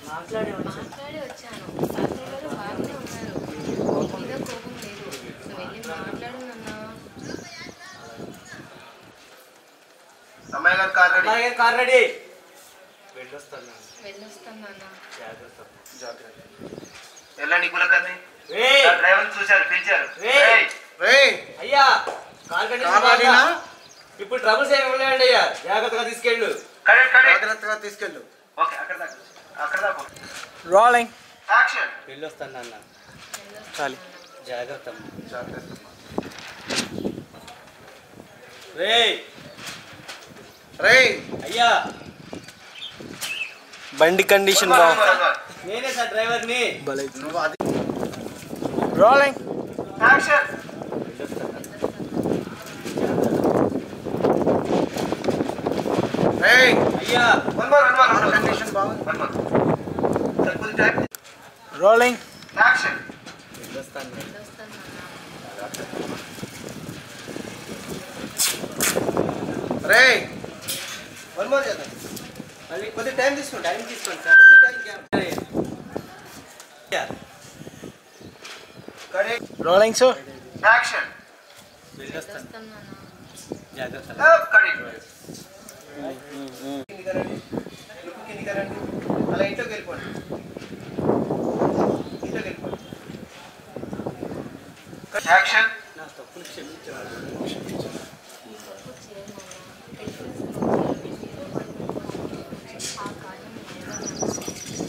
మాట్లాడే వచ్చాను మాట్లాడి వచ్చాను తాతయ్య గారు బాగానే ఉన్నారు నీ మీద కోపం లేదు నువ్వు వెళ్ళి మాట్లాడు నాన్న అమ్మాయి గారు కార్ రెడీ అమ్మాయి గారు కార్ రెడీ వెళ్ళొస్తాను నాన్న. వెళ్ళొస్తాను నాన్న జాగ్రత్త జాగ్రత్త వెళ్ళండి కులకర్ని ఏయ్, డ్రైవర్ చూశారు పిలిచారు ఏయ్. ఏయ్, రేయ్ అయ్యా కార్ కట్టి కార్ రెడీనా? ఇప్పుడు ట్రబుల్స్ ఏమి ఉన్నాయండి అయ్యా జాగ్రత్తగా తీసుకెళ్ళు కరెక్ట్ కరెక్ట్ జాగ్రత్తగా తీసుకెళ్ళు ఓకే అక్కడ దాకా అక్కడ దాకా రోలింగ్ యాక్షన్ వెళ్ళొస్తాను నాన్న చాలి జాగ్రత్త జాగ్రత్త రేయ్ రేయ్ అయ్యా బండి కండిషన్ వన్ బా వన్ వన్ వన్. నేనే సార్ డ్రైవర్ని భలే నువ్వు అది రోలింగ్ యాక్షన్ రేయ్ అయ్యా one more one more condition బాగుంది వన్ మోర్ సార్ కొద్ది టైం రోలింగ్ యాక్షన్ వెళ్ళొస్తాను నాన్న. వెళ్ళొస్తాను నాన్న రేయ్ వన్ మోర్ చేద్దాం మళ్ళీ కొద్ది టైం తీసుకోండి టైం తీసుకోండి సార్ కొద్ది టైం గ్యాప్. అయ్యా, కరెక్ట్ రోలింగ్ సార్ యాక్షన్ వెళ్ళొస్తాను వెళ్ళొస్తాను నాన్న జాగ్రత్త కరెక్ట్ కిందికి రండి లుక్ కిందికి రండి అలా ఇంట్లోకి వెళ్ళిపోండి ఇంట్లోకి వెళ్ళిపోండి యాక్షన్ నా తప్పులు క్షమించండి ఈ తప్పు చేయను నాన్న తెలిసిన ఆ కార్యం నెరవేరాలి.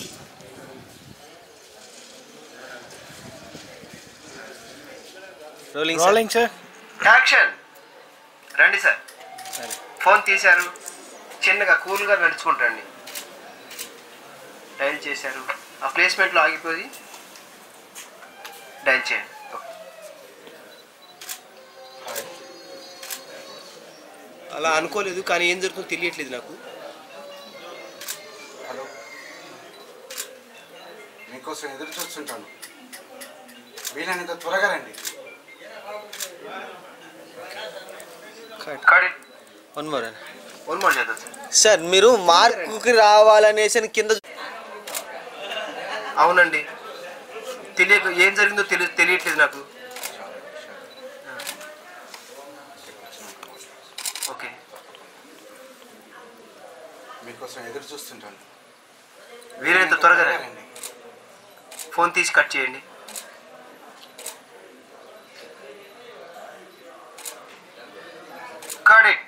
రోలింగ్ రోలింగ్ సార్ యాక్షన్ రండి సార్ సరే ఫోన్ తీశారు చిన్నగా కూల్గా నడుచుకుంటండి డైల్ చేశారు ఆ ప్లేస్మెంట్లో ఆగిపోయి డైల్ చేయండి అలా అనుకోలేదు కానీ ఏం జరుగుతుందో తెలియట్లేదు నాకు హలో మీకోసం ఎదురు చూస్తుంటాను వీలైనంత త్వరగా రండి కడి వన్ మోర్ వన్ మోర్ చేద్దాం సార్ సార్ మీరు మార్కుకి రావాలనేసి అని కింద అవునండి తెలియక ఏం జరిగిందో తెలియ తెలియట్లేదు నాకు ఓకే మీకోసం ఎదురు చూస్తుంటాను వీలైనంత త్వరగా రండి. రండి ఫోన్ తీసి కట్ చేయండి కరెక్ట్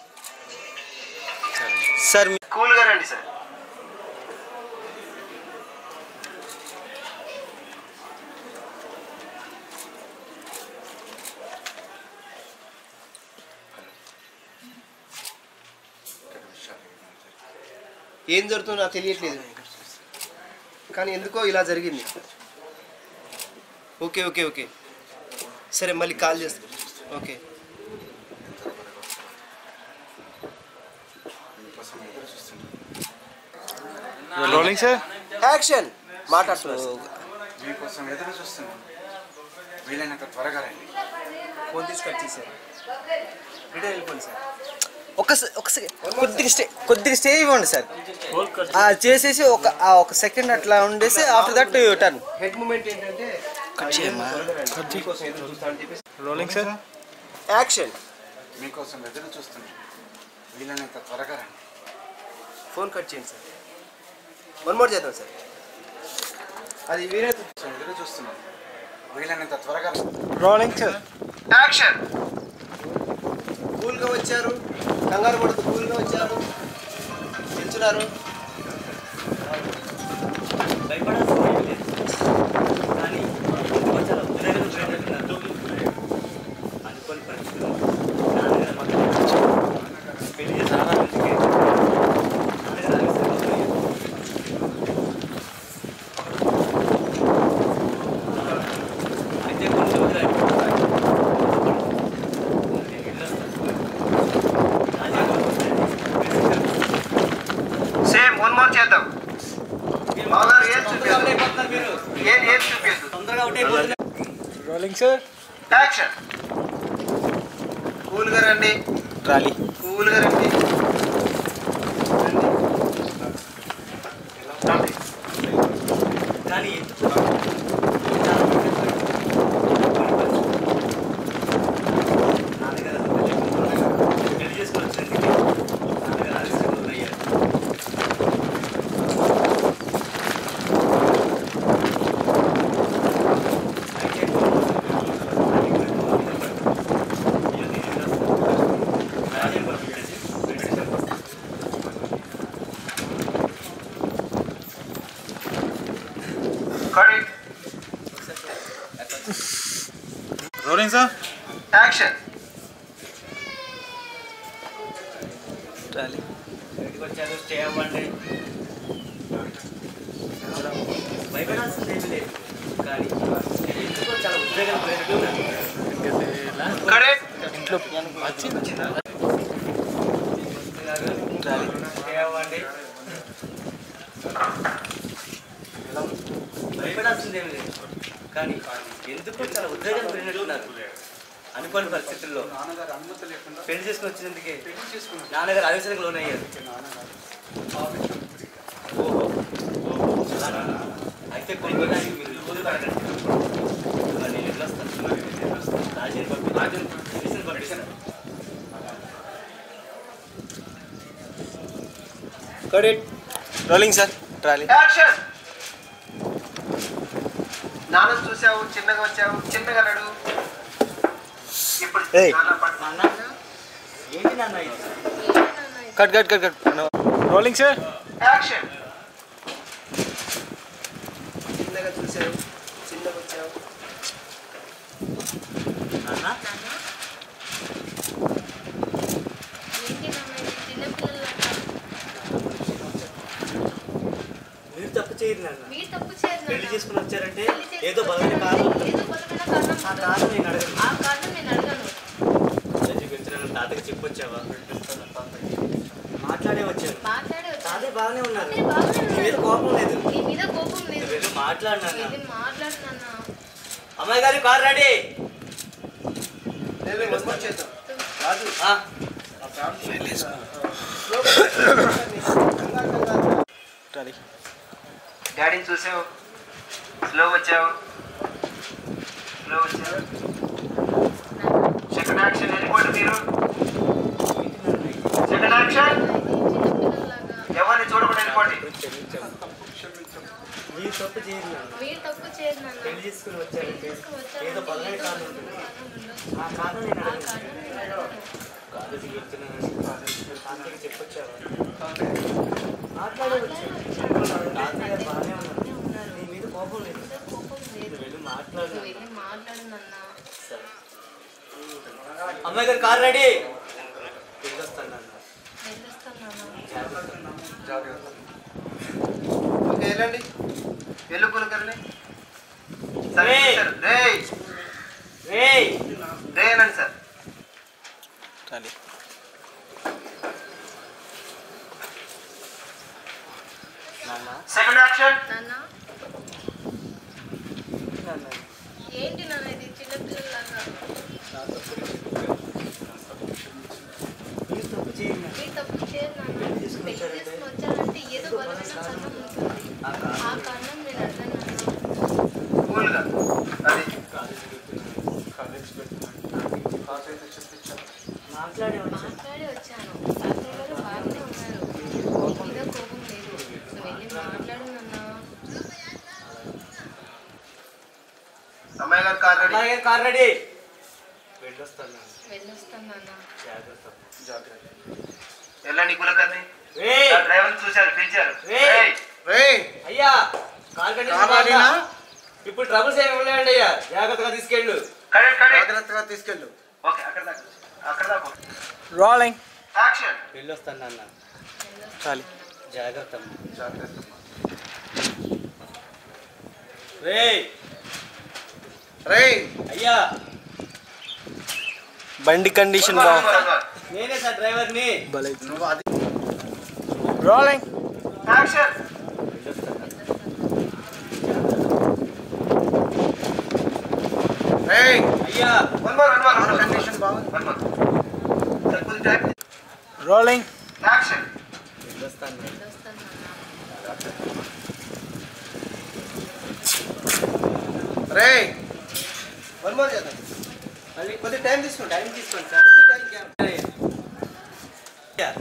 సార్ మీ- కూల్గా రండి సార్ ఏం జరుగుతుందో నాకు తెలియట్లేదు కానీ ఎందుకో ఇలా జరిగింది ఓకే ఓకే ఓకే సరే మళ్ళీ కాల్ చేస్తాను ఓకే మీకోసం ఎదురు చూస్తుంటాను రోలింగ్ సార్ యాక్షన్ మాట్లాడుతున్నారు మీకోసం ఎదురు చూస్తున్నాను వీలైనంత త్వరగా రండి ఫోన్ తీసి కట్ చేశారు రిటర్న్ వెళ్ళిపోండి సార్ ఒక సె- ఒక సెకండ్ కొద్దిగా స్టే కొద్దిగా స్టే ఇవ్వండి సార్ ఆ, చేసేసి ఒక ఆ ఒక సెకండ్ అట్లా ఉండేసి after that turn head moment ఏంటంటే కట్ చేయమ్మా. మీకోసం ఎదురు చూస్తా అని చెప్పేసి రోలింగ్ సార్ యాక్షన్ మీకోసం ఎదురు చూస్తున్నాను వీలైనంత త్వరగా రండి ఫోన్ కట్ చేయండి సార్ వన్ మోర్ చేద్దాం సార్ అది వేరే మీకోసం ఎదురు చూస్తున్నాను వీలైనంత త్వరగా రండి రోలింగ్ సార్ యాక్షన్ కూల్గా వచ్చారు కంగారు పడుతూ కూల్గా వచ్చారు నిల్చున్నారు భయపడాల్సిన ఏం లేదు కానీ కొంచెం ఉద్రేకం పెరుగుతున్నారు. అనుకోని పరిస్థితులు నాన్నగారు పక్కన కూర్చొని పెళ్లి చేసిన ఆనందించుకే నాన్నగారు ఆలస్యం అయితే కొన్ని రోజులు అయిపోతాయి. నేను వెళ్ళొస్తాను. సేమ్ వన్ మోర్ చేద్దాం మీరు బాగా ఏం తొందరగా చూపించదు అయిపోతున్నారు మీరు ఏం ఏం చూపించదు తొందరగా అవుట్ అయిపోతున్నారు రోలింగ్ సార్ యాక్షన్ కూల్గా రండి ట్రాలీ కూల్గా రండి రండి. కానీ ఎందుకు చాలా నాన్నగారు పెళ్లి చేసుకొని వచ్చినందుకే నాన్నగారు ఆలస్యంగా అయ్యారు అయితే రాజేంద్ర పెట్టేసి పెట్టేసి Cut it. Rolling sir Action. Trolley బయటకు వచ్చారు స్టే అవ్వండి భయపడాల్సింది ఏమీ లేదు కానీ నేను ఎందుకో చాలా ఉద్వేగం పోయినట్టు ఉన్నాను. Cut it. స్టే అవ్వండి భయపడాల్సింది ఏమీ లేదు కానీ ఎందుకో చాలా ఉద్వేగం పోయినట్టున్నారు అనుకోని పరిస్థితుల్లో నాన్నగారు అనుమతి లేకుండా పెళ్లి చేసుకుని వచ్చినందుకే పెళ్లి చేసుకున్నాను నాన్నగారు ఆవేశానికి లోనయ్యారు ఓహో అలానా? అయితే కొనుక్కోడానికి మీరు ఇబ్బంది పడకండి మరి నేను ఎట్లా వస్తాను రాజేని పంపి రాజేని తెలిసిన పంపిస్తాను కడెట్ రోలింగ్ సార్ ట్రాలీ యాక్షన్ నాన్న చూసావు చిన్నగా వచ్చావు చిన్నగా నడు ఇప్పుడు ఏయ్. నాన్న పట్టు. నాన్న ఏంటి నాన్న ఇది ఏంటి నాన్న ఇది? Cut cut cut cut rolling sir action చిన్నగా చూసావు చిన్నగా వచ్చావు నాన్న నాన్న? ఏంటి నాన్న ఇది? చిన్నపిల్లలాగా. మీరు తప్పు చేయరు నాన్న మీరు తప్పు చేయరు పెళ్లి నాన్న. చేసుకుని వచ్చారంటే పెళ్లి చేసుకుని ఏదో బలమైన కారణం ఉంటుంది. ఏదో బలమైన కారణం ఆ ఉంటుంది. కారణం నేను అడగను ఆ కారణం నేను అడగను చదివి పెంచిన తాతకి చెప్పొచ్చావా మాట్లాడే వచ్చాను మాట్లాడే వచ్చాను. తాతయ్య బాగానే ఉన్నారు మీరు బాగానే నీ మీద ఉన్నారు. కోపం లేదు నీ మీద కోపం లేదు వెళ్ళి మాట్లాడినా వెళ్ళి మాట్లాడు నాన్న అమ్మాయి గారి కార్ రెడీ నేను వస్తాను చేద్దాం రాజు ఆ, ట్రాలీ డాడీని చూసావు స్లో వచ్చావు స్లో వచ్చావు సెకండ్ యాక్షన్ వెళ్ళిపోండి మీరు సెకండ్ యాక్షన్ చిన్నపిల్లలాగా ఎవరిని చూడకుండా వెళ్ళిపోండి మీరు తప్పు చేయరు నాన్న. మీరు తప్పు చేయరు నాన్న పెళ్లి చేసుకుని వచ్చారంటే తీసుకుని వచ్చారంటే ఏదో బలమైన ఏదో కారణం బలమైన ఉంటుంది కారణం ఉండొచ్చు. ఆ కారణం నేను ఆ అడగను కారణం నేను అడగను కాలేజీకి వెళ్తున్నాను తాతయ్యకి చెప్పొచ్చావా మాట్లాడే వచ్చాను తాతయ్య గారు బాగానే ఉన్నారు నీ మీద కోపం లేదు మీద కోపం లేదు నువ్వు వెళ్ళి మాట్లాడు నువ్వు వెళ్ళి మాట్లాడు నాన్న సరే అమ్మాయి గారు కార్ రెడీ వెళ్ళొస్తాను నాన్న వెళ్ళొస్తాను నాన్న జాగ్రత్త ఓకే వెళ్ళండి వెళ్ళు కొనుక్కరండి సరే రేయ్. సార్ రేయ్ రేయ్ రే అనండి సార్ ట్రాలీ నాన్న సెకండ్ యాక్షన్ నాన్న నాన్న ఏంటి నాన్న ఇది చిన్నపిల్లలాగా మీరు తప్పు చేయండి నాన్న. మీరు తప్పు చేయరు నాన్న పెళ్లి చేసుకుని వచ్చారంటే ఏదో బలమైన కారణం ఉంటుంది ఆ కారణం ఆ కారణం నేను అడగను నాన్న కూల్గా అది కాలేజీకి వెళ్తున్నాను కాలేజీకి వెళ్తున్నాను తాతయ్యతో చెప్పించాను మాట్లాడే వచ్చాను మాట్లాడి వచ్చాను తాతయ్య గారు బాగానే ఉన్నారు మీద కోపం లేదు నువ్వు వెళ్ళి మాట్లాడు నాన్న అమ్మాయి గారు కార్ రెడీ అమ్మాయి గారు కార్ రెడీ వెళ్ళొస్తాను నాన్న వెళ్ళొస్తాను నాన్న జాగ్రత్త జాగ్రత్త వెళ్ళండి కులకర్ని రేయ్ డ్రైవర్ చూశారు పిలిచారు రేయ్. రేయ్. రేయ్ అయ్యా కార్ కండిషన్ కార్ రెడీనా? బాగుందా? ఇప్పుడు ట్రబుల్స్ ఏమి ఉన్నాయండి అయ్యా జాగ్రత్తగా తీసుకెళ్ళు కరెక్ట్ కరెక్ట్ జాగ్రత్తగా తీసుకెళ్ళు ఓకే అక్కడ దాకా అక్కడ దాకా రోలింగ్ యాక్షన్ వెళ్ళొస్తాను నాన్న ట్రాలీ జాగ్రత్త జాగ్రత్త రేయ్ రేయ్ అయ్యా బండి కండిషన్ బా నేనే సార్ డ్రైవర్ని నువ్వు అది రోలింగ్ యాక్షన్ రేయ్ అయ్యా one more one more condition బాగుంది వన్ మోర్ సార్ కొద్ది టైం రోలింగ్ యాక్షన్ వెళ్ళొస్తాను వెళ్ళొస్తాను నాన్న రే వన్ మోర్ చేద్దాం మళ్ళీ కొద్ది టైం తీసుకోండి టైం తీసుకోండి sir time gap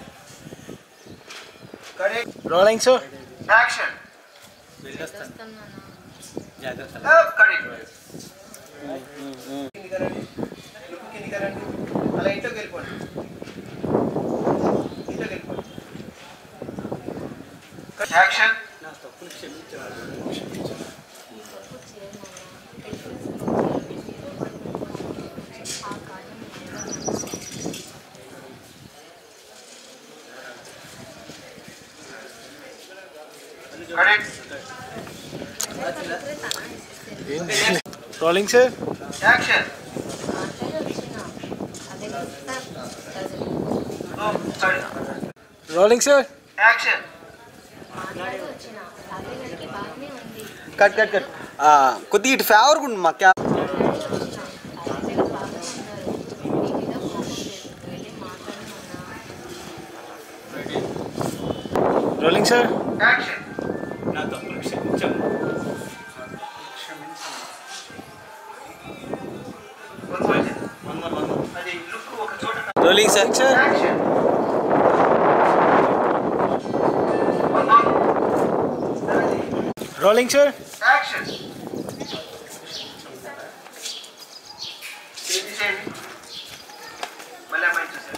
correct rolling sir action వెళ్ళొస్తాను వస్తున్నాను జాగ్రత్త కరెక్ట్ కిందికి రండి లుక్ కిందికి రండి అలా ఇంట్లోకి వెళ్ళిపోండి ఇంట్లోకి వెళ్ళిపోండి యాక్షన్ నా తప్పులు క్షమించాను ఈ తప్పు చేయను ఆ కార్యం కరెక్ట్ రోలింగ్ సార్ యాక్షన్ మాట్లాడి వచ్చిన అదే ప్రజలు రోలింగ్ సార్ యాక్షన్ మాట్లాడి వచ్చిన అదే గారికి బాగానే ఉంది కట్ కట్ కట్ కొద్దిగా ఇటు ఫేవర్గా ఉంది మా క్యా మాట్లాడి వచ్చిన అదే గారు బాగానే ఉన్నారు మీ మీద కోపం లేదు వెళ్ళి మాట్లాడమన్నా రోలింగ్ సార్ యాక్షన్ నా తప్పులు క్షమించాను one more one more one more అది లుక్ ఒక చోట rolling sir sir action one more rolling sir action చేయండి చేయండి మళ్ళీ అమ్మాయి చూసారు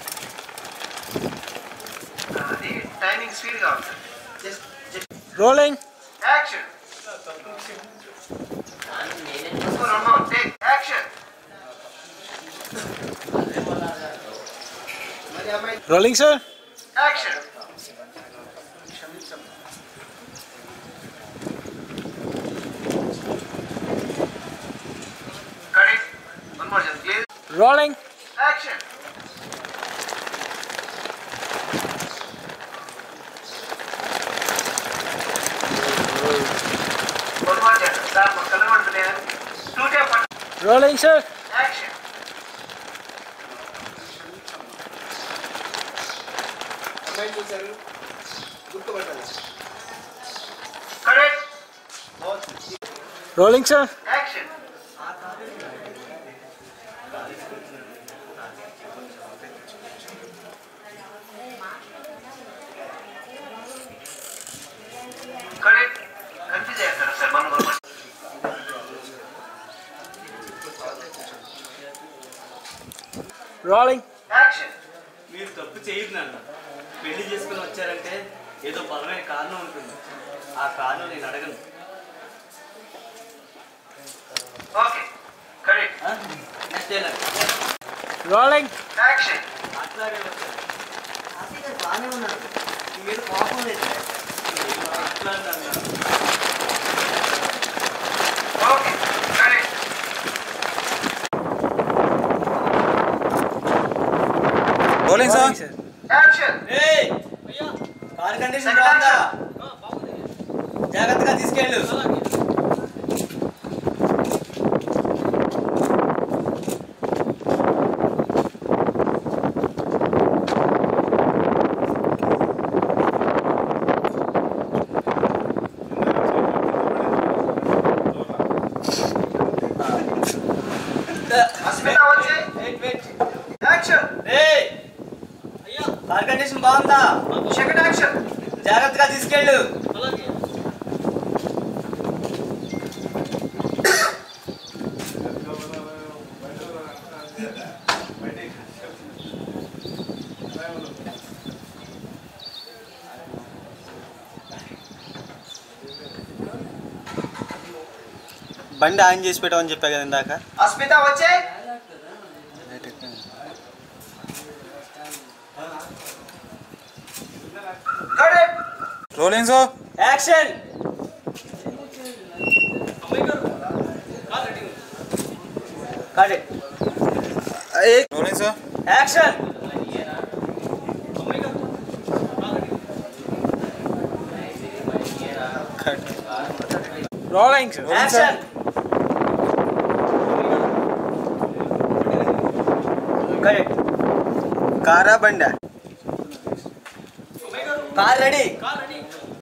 అది టైమింగ్ స్పీడ్గా ఉంటుంది just just rolling action take action మరి అమ్మాయి rolling sir action correct one more just please rolling action one more just sir మా కలర్ ఉంటుంది two type rolling sir action అమ్మాయి చూశారు గుర్తుపట్టాలి correct rolling sir action correct confuse అయ్యారు sir మనం rolling action మీరు తప్పు చేయదు నాన్న పెళ్లి చేసుకుని వచ్చారంటే ఏదో బలమైన కారణం ఉంటుంది ఆ కారణం నేను అడగను okay correct next dialogue rolling action మాట్లాడే వచ్చారు తాతయ్య గారు బాగానే ఉన్నారు మీ మీద కోపం లేదు మాట్లాడినా okay correct rolling sir action ఏయ్ కార్ కండిషన్ బాగుందా జాగ్రత్తగా తీసుకెళ్ళు అస్మిత వచ్చే వెయిట్ వెయిట్ యాక్షన్ ఏయ్ కార్ కండిషన్ బాగుందా సెకండ్ యాక్షన్ జాగ్రత్తగా తీసుకెళ్ళు బండి ఆన్ చేసి పెట్టమని చెప్పా కదా ఇందాక అస్మిత వచ్చే correct rolling sir action cut it rolling sir action rolling sir action correct కారా బండా కార్ రెడీ